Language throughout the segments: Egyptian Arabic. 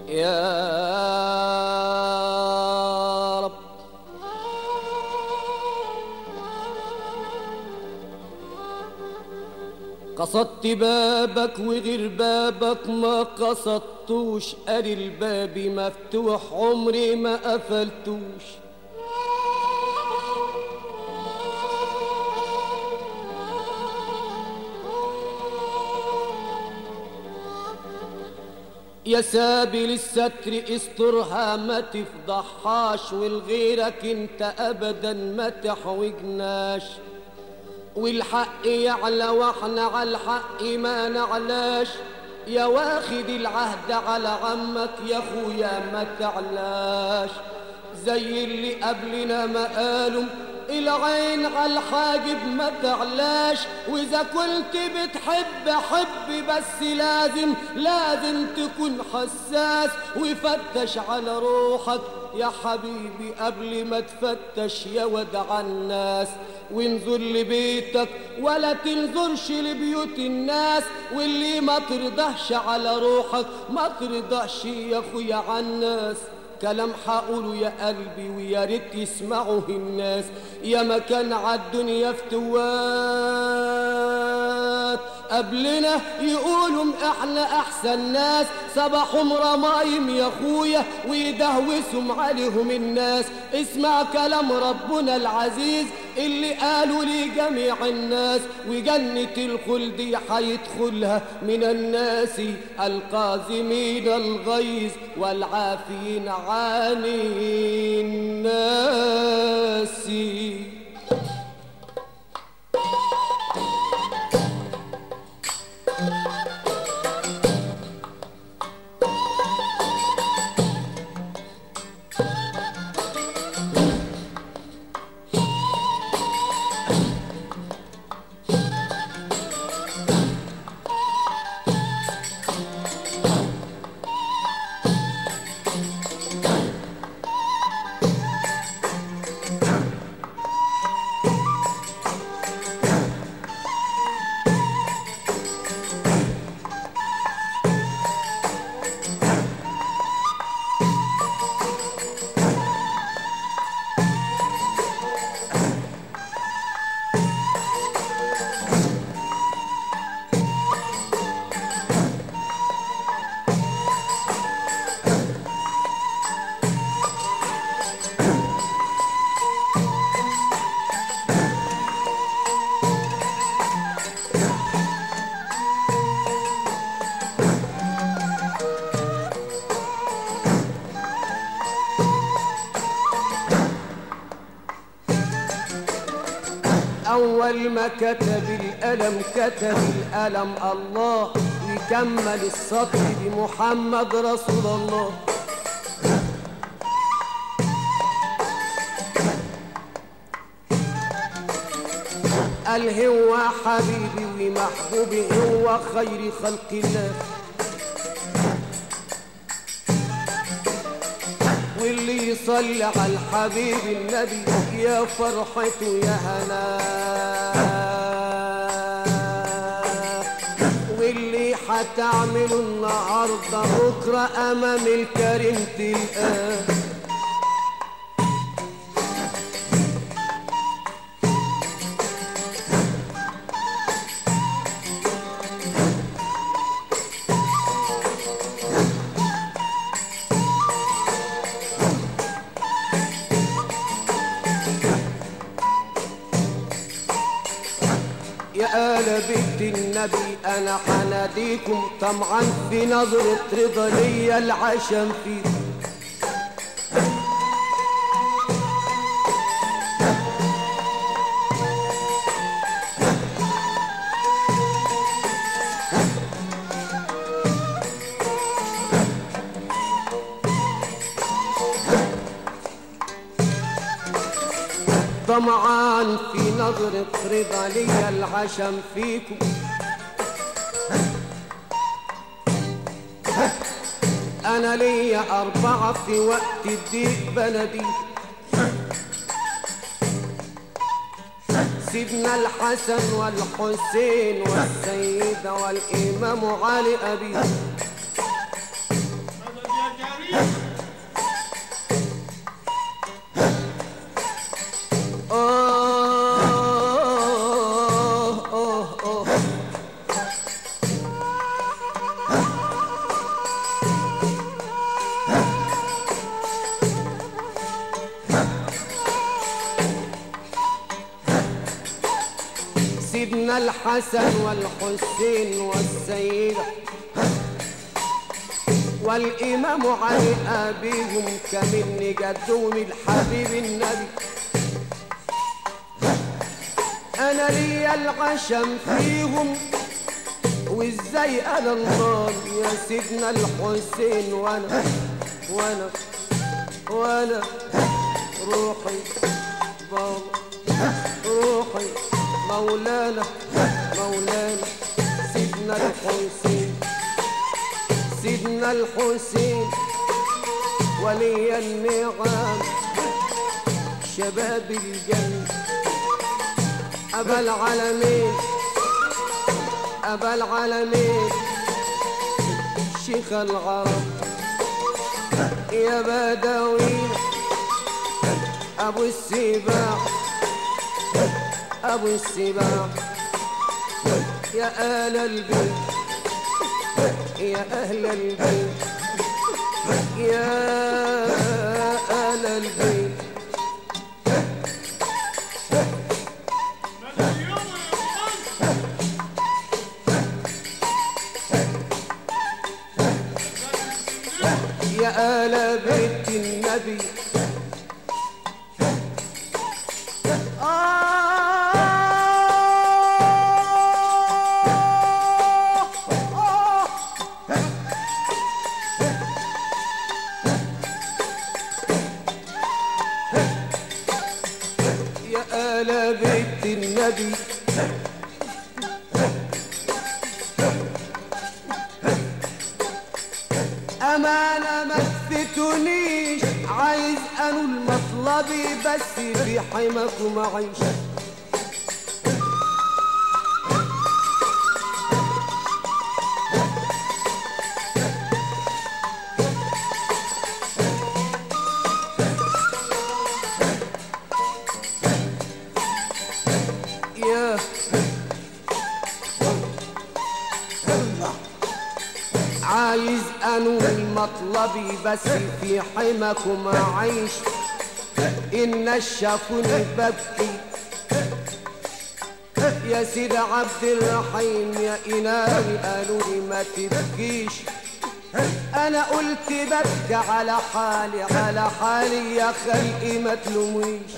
يا رب قصدت بابك وغير بابك ما قصدتوش قال الباب مفتوح عمري ما قفلتوش يا سابل الستر استرها ما تفضحهاش والغيرك انت ابدا ما تحوجناش والحق يعلى واحنا على الحق ما نعلاش يا واخد العهد على عمك يا اخويا ما تعلاش زي اللي قبلنا ما قالوا العين على الحاجب ما تعلاش واذا كنت بتحب حب بس لازم لازم تكون حساس وفتش على روحك يا حبيبي قبل ما تفتش يا ودع الناس وانظر لبيتك ولا تنظرش لبيوت الناس واللي ما ترضاش على روحك ما ترضاش يا اخويا على الناس كلام حقوله يا قلبي ويا ريت يسمعه الناس يا مكان عالدنيا فتوات قبلنا يقولوا احنا احسن ناس صباحهم رمايم يا اخويا ويدهوسهم عليهم الناس اسمع كلام ربنا العزيز اللي قالوا لجميع الناس وجنة الخلد حيدخلها من الناس القازمين الغيظ والعافين عن الناس أول ما كتب الألم كتب الألم الله ويكمل السطر بمحمد رسول الله قال هو حبيبي ومحبوبي هو خير خلق الله واللي يصلي على الحبيب النبي يا فرحته يا هنا واللي حتعمله النهارده بكره امام الكريم تلقاه يا آل بيت النبي أنا حناديكم طمعا في نظرة رضا ليا العشم فيكم طمعان في نظرة رضا ليا العشم فيكم أنا ليا أربعة في وقت الضيق بلدي سيدنا الحسن والحسين والسيدة والإمام علي أبي سيدنا الحسن والحسين والسيدة والإمام علي أبيهم كمن جدهم الحبيب النبي أنا ليا العشم فيهم وإزاي أنا الله يا سيدنا الحسين وأنا وأنا وأنا روحي بابا روحي مولانا مولانا سيدنا الحسين سيدنا الحسين ولي النعم شباب الجنة أبا العالمين أبا العالمين شيخ العرب يا بدوي أبو السباع أبو السباع يا أهل البيت يا أهل البيت يا أهل البيت يا آل بيت النبي آه آه يا آل بيت النبي أمانة ما تفتنيش عايز أنول مطلبي بس في حماكم أعيش يا عايز انوي مطلبي بس في حماكم اعيش ان شافوني ببكي يا سيد عبد الرحيم يا إلهي قالوا لي ما تبكيش انا قلت ببكي على حالي على حالي يا خلقي ما تلوميش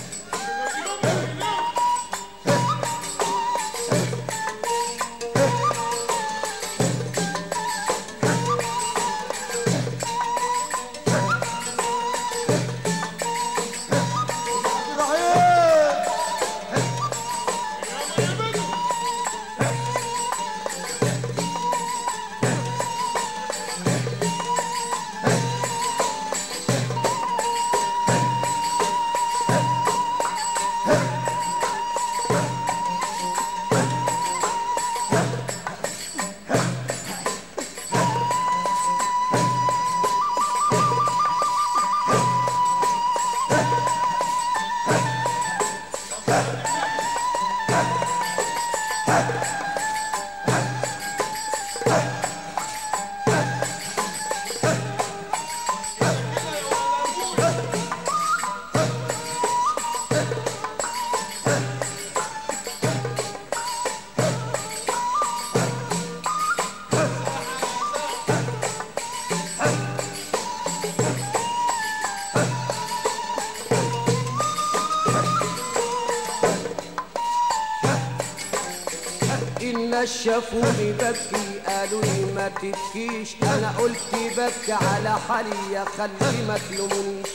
الناس شافوني ببكي قالوا لي ما تبكيش انا قلت ببكي على حالي يا خلي ما تلومونيش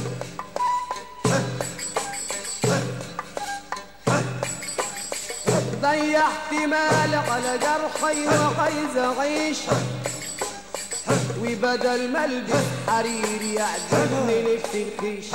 ضيعت مال على جرحي وعايز اعيش وبدل ما البس حرير يعجبني نفس الكيش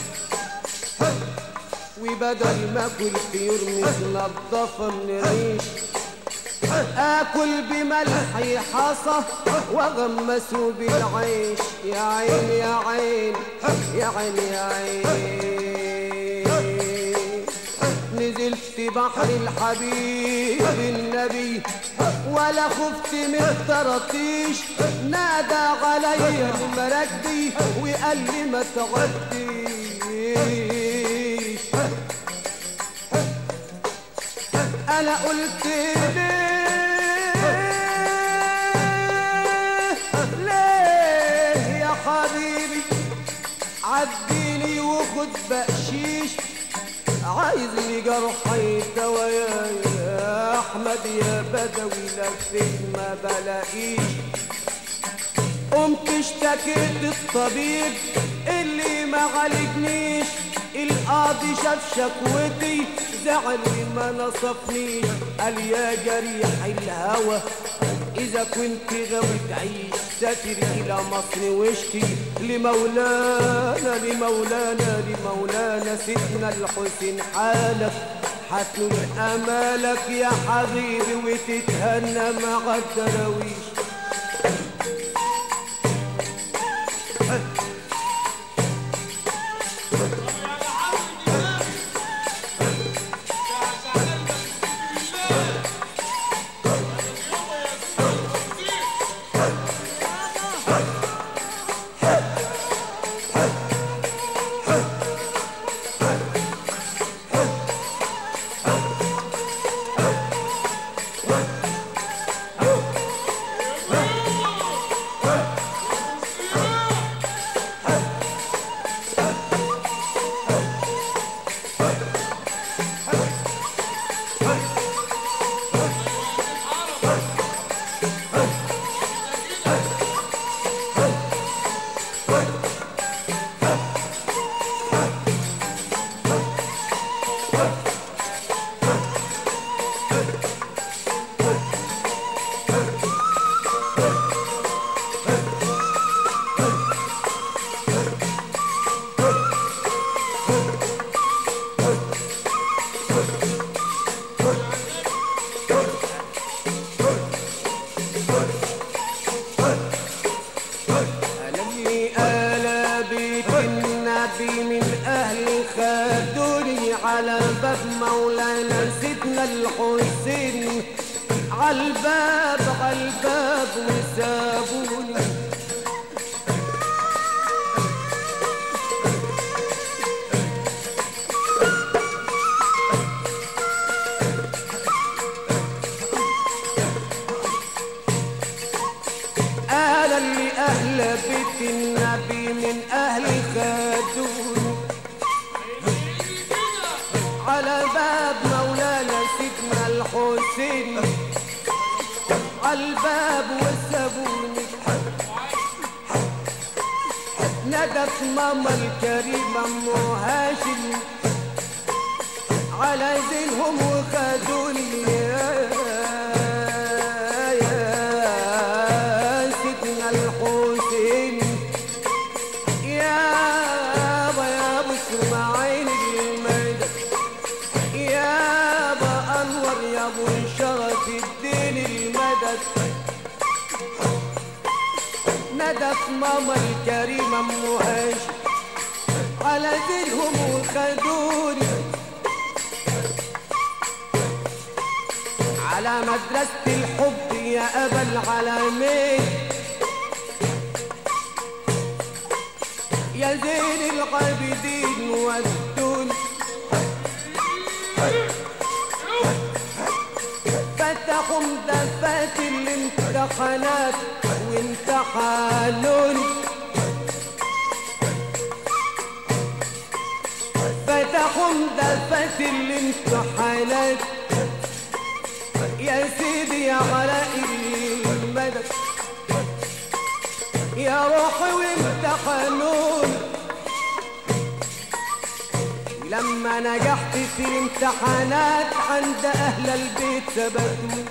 وبدل ما اكل طيور متنضفه من ريش اكل بملحي حصى واغمسه بالعيش يا عين يا عين يا عين يا عين نزلت بحر الحبيب النبي ولا خفت من الطراطيش نادى علي المراكبي وقال لي ما تعديش انا قلت ليه ليه يا حبيبي عديني وخد بقشيش عايز لي جرحي دوايا يا احمد يا بدوي لفيت ما بلاقيش قمت اشتكيت الطبيب اللي ما عالجنيش القاضي شاف شكوتي زعل ما نصفنيش قال يا جريح الهوى إذا كنت غاوي تعيش سافر إلى مصر واشكي لمولانا لمولانا لمولانا سيدنا الحسين حالك حتنول أمالك يا حبيبي وتتهنى مع الدراويش ألمي آل بيت النبي من أهل خدوني على باب مولانا سيدنا الحسين عالباب عالباب وسابوني أهلا لأهل بيت النبي من أهل خدوني على باب مولانا سيدنا الحسين عالباب وسابوني ندت ماما الكريمة أم هاشم على زينهم وخدوني يا يا سيدنا الحسين يا ابا يا ابو اسماعيل المدد يا ابا انور يا ابو شرف الدين المدد ندت ماما الكريمة ام هاشم على دينهم وخدوني على مدرسة الحب يا أبا العالمين يا زين العابدين والدون فتحوا مدفات الامتحانات وامتحانوني فتحوا مدفات الامتحانات يا سيدي يا علاء المدد يا روحي وانت قانون لما نجحت في الامتحانات عند اهل البيت ثبتوا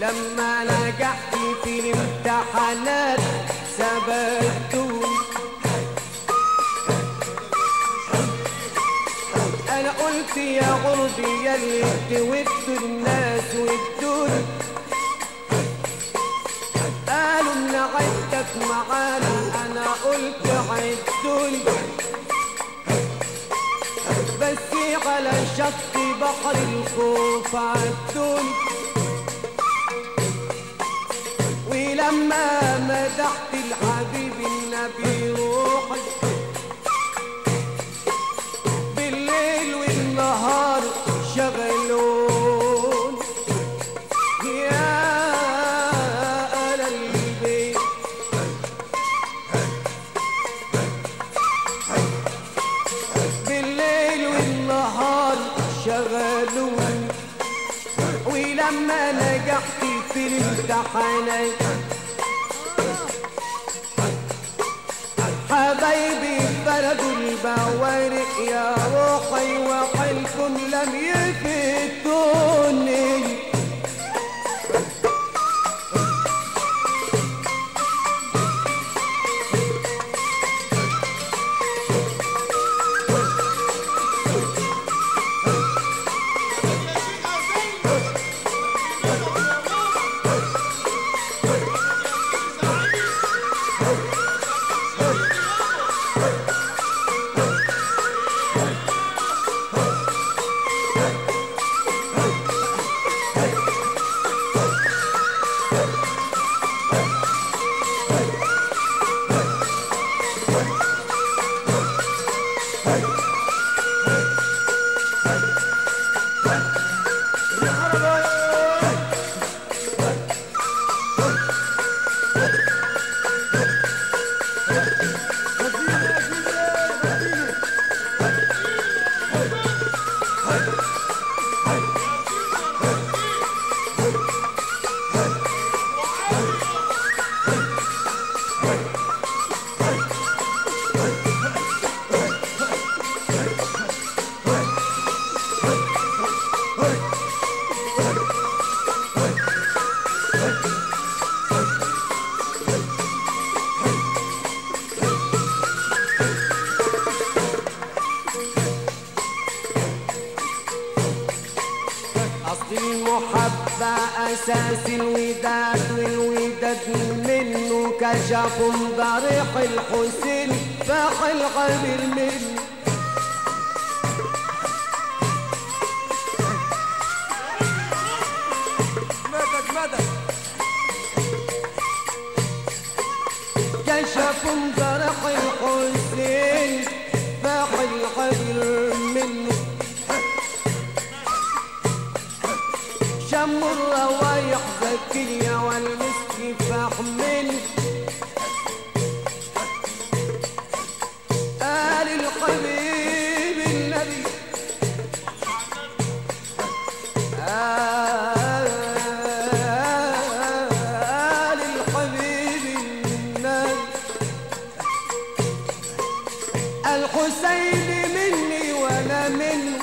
ولما نجحت في الامتحانات ثبتوني انا قلت يا غربي يا اللي تودوا الناس ودوني قالوا ان عدتك معانا انا قلت عدوني بس على شط بحر الخوف عدوني ولما مدحت الحبيب النبي روحي بالليل والنهار شغلون يا أهل البيت بالليل والنهار شغلون ولما نجحت في الامتحانات حبايبي بردوا البوارق يا روحي وحلكم لم يفتوني أصل المحبة أساس الوداد والوداد منه كشف ضريح الحسين فاح الغبر منه مدد مدد كشف ضريح الحسين فاح الغبر منه شم الروايح زكية والمسك فحمل آل الحبيب النبي آل الحبيب النبي الحسين مني وانا منه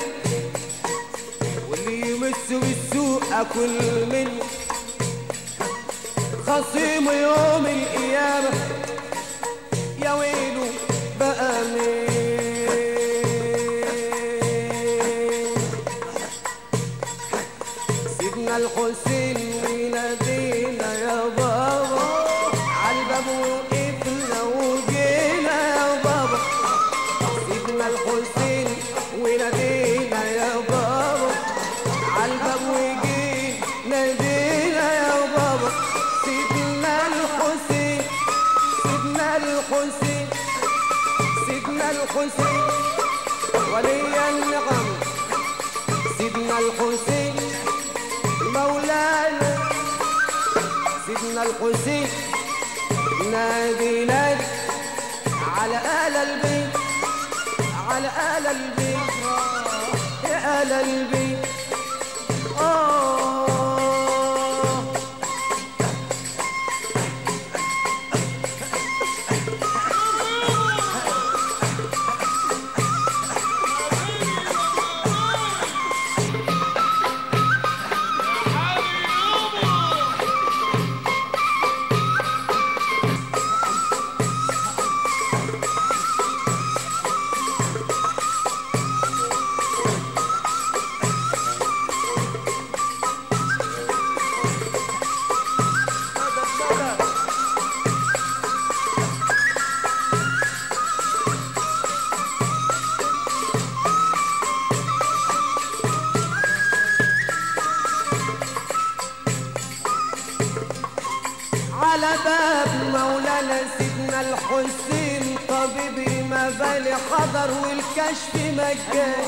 واللي يمس بالسوء اكل منه خصيم يوم القيامة يا ويله بقى مين سيدنا الحسين ونادينا يا بابا عالباب وقفنا وجينا يا بابا سيدنا الحسين ونادينا يا بابا عالباب وجينا نادينا يا بابا سيدنا الحسين سيدنا الحسين سيدنا الحسين ولي النعم سيدنا الحسين مولانا سيدنا الحسين نادي نادي على آل البيت على آل البيت يا آل البيت آه على باب مولانا سيدنا الحسين طبيب المبالي حضر والكشف مجان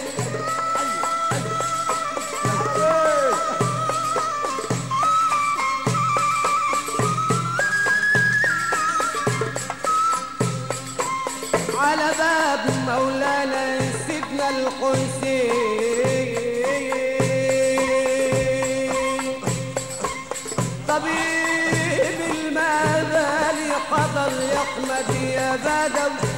على باب مولانا سيدنا الحسين طبيب المبالي حضر يا احمد يا بدوي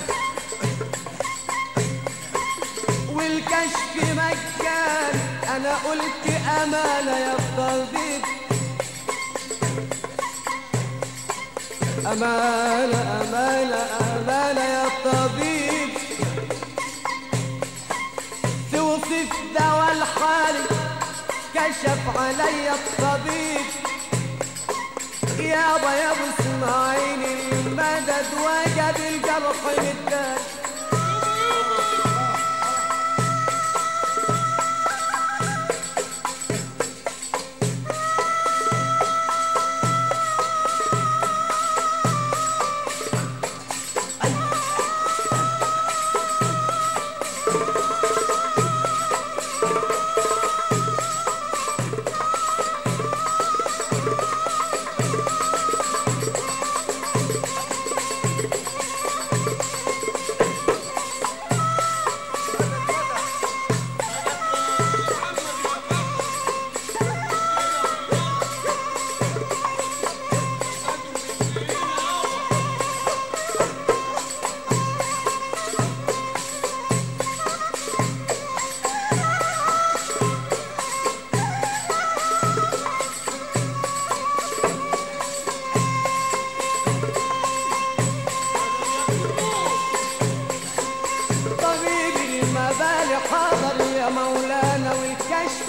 والكشف مجان انا قلت امانه يا طبيب امانه امانه امانه يا طبيب توصف دواء الحالي كشف علي الطبيب يابا يا ابو اسماعيل المدد وجد الجرح مدد طبيب المبالي حاضر يا مولانا والكشف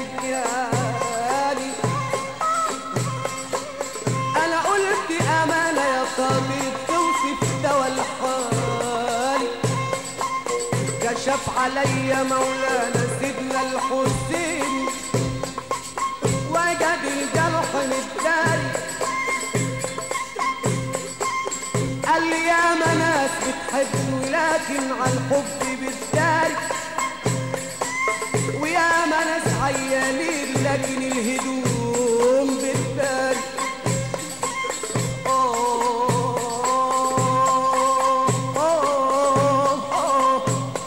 مجاني انا قلت امانه يا طبيب توصف دواء الحالي كشف عليا مولانا سيدنا الحسين وجد الجرح متداري قال لي يا ناس بتحب ولكن على الحب بالداري ويا ناس عيانين لكن الهدوم بالداري أوه، أوه، أوه.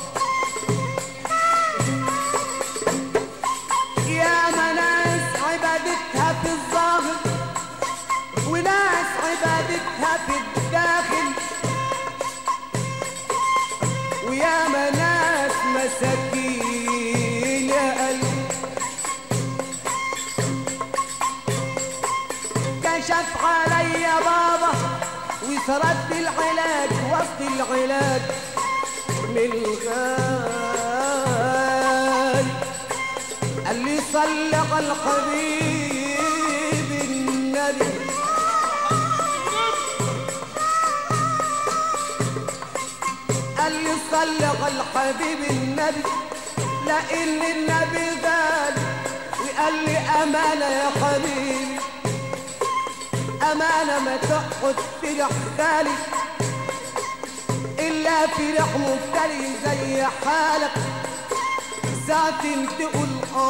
يا ناس عبادتها في الظاهر وناس عبادتها في الداخل ويا ناس مساكين يا قلبي كشف علي بابا وسرد العلاج وسط العلاج من الغالي قال لي صلى على الحبيب النبي قال لي صلى على الحبيب النبي لان النبي قال وقال لي امانه يا حبيبي امانه ما تقعد فرح خالي الا فرح مبتلي زي حالك ساعة تقول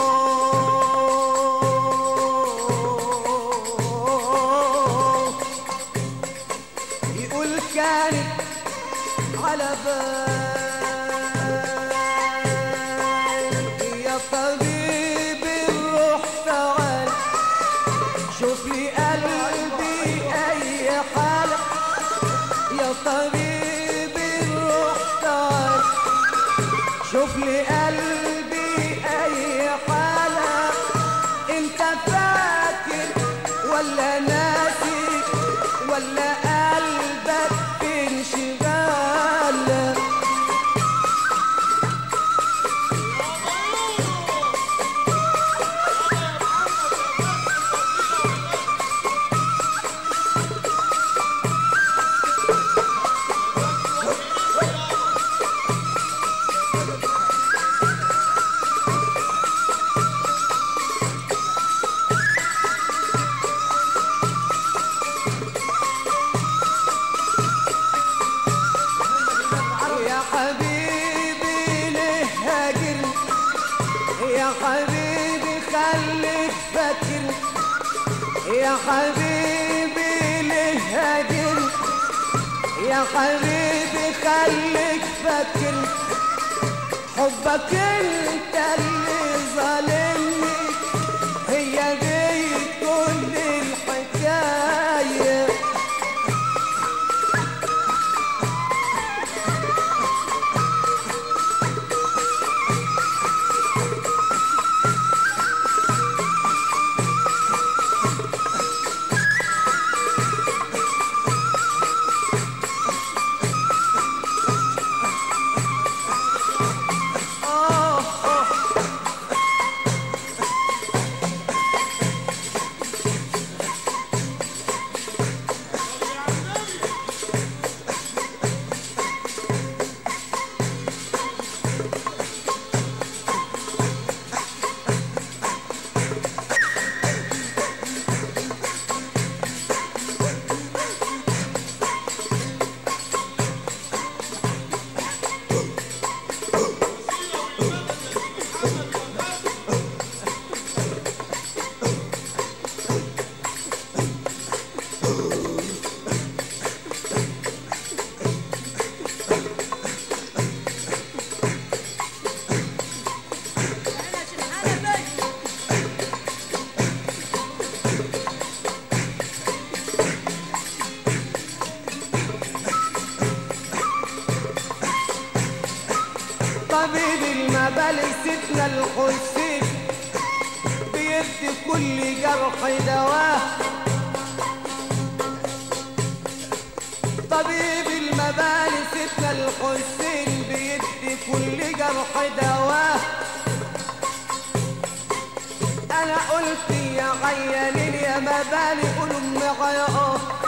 آه يقول كانت على بالي يا طبيب الروح تعال شوف لي قلبي أي حالة يا طبيب الروح تعال شوف لي قلبي أي حالة أنت فاكر ولا ناسي ولا قلبك في انشغال يا حبيبي ليه هاجر يا حبيبي خليك فاكر حبك انت اللي ظالمني هي دي كل الحكايه آه آه طبيب المبالغ سيدنا الحسين بيدي كل جرح دواه طبيب المبالغ سيدنا الحسين بيدي كل جرح دواه انا قلت يا عيانين يا مبالغ قولوا معايا اه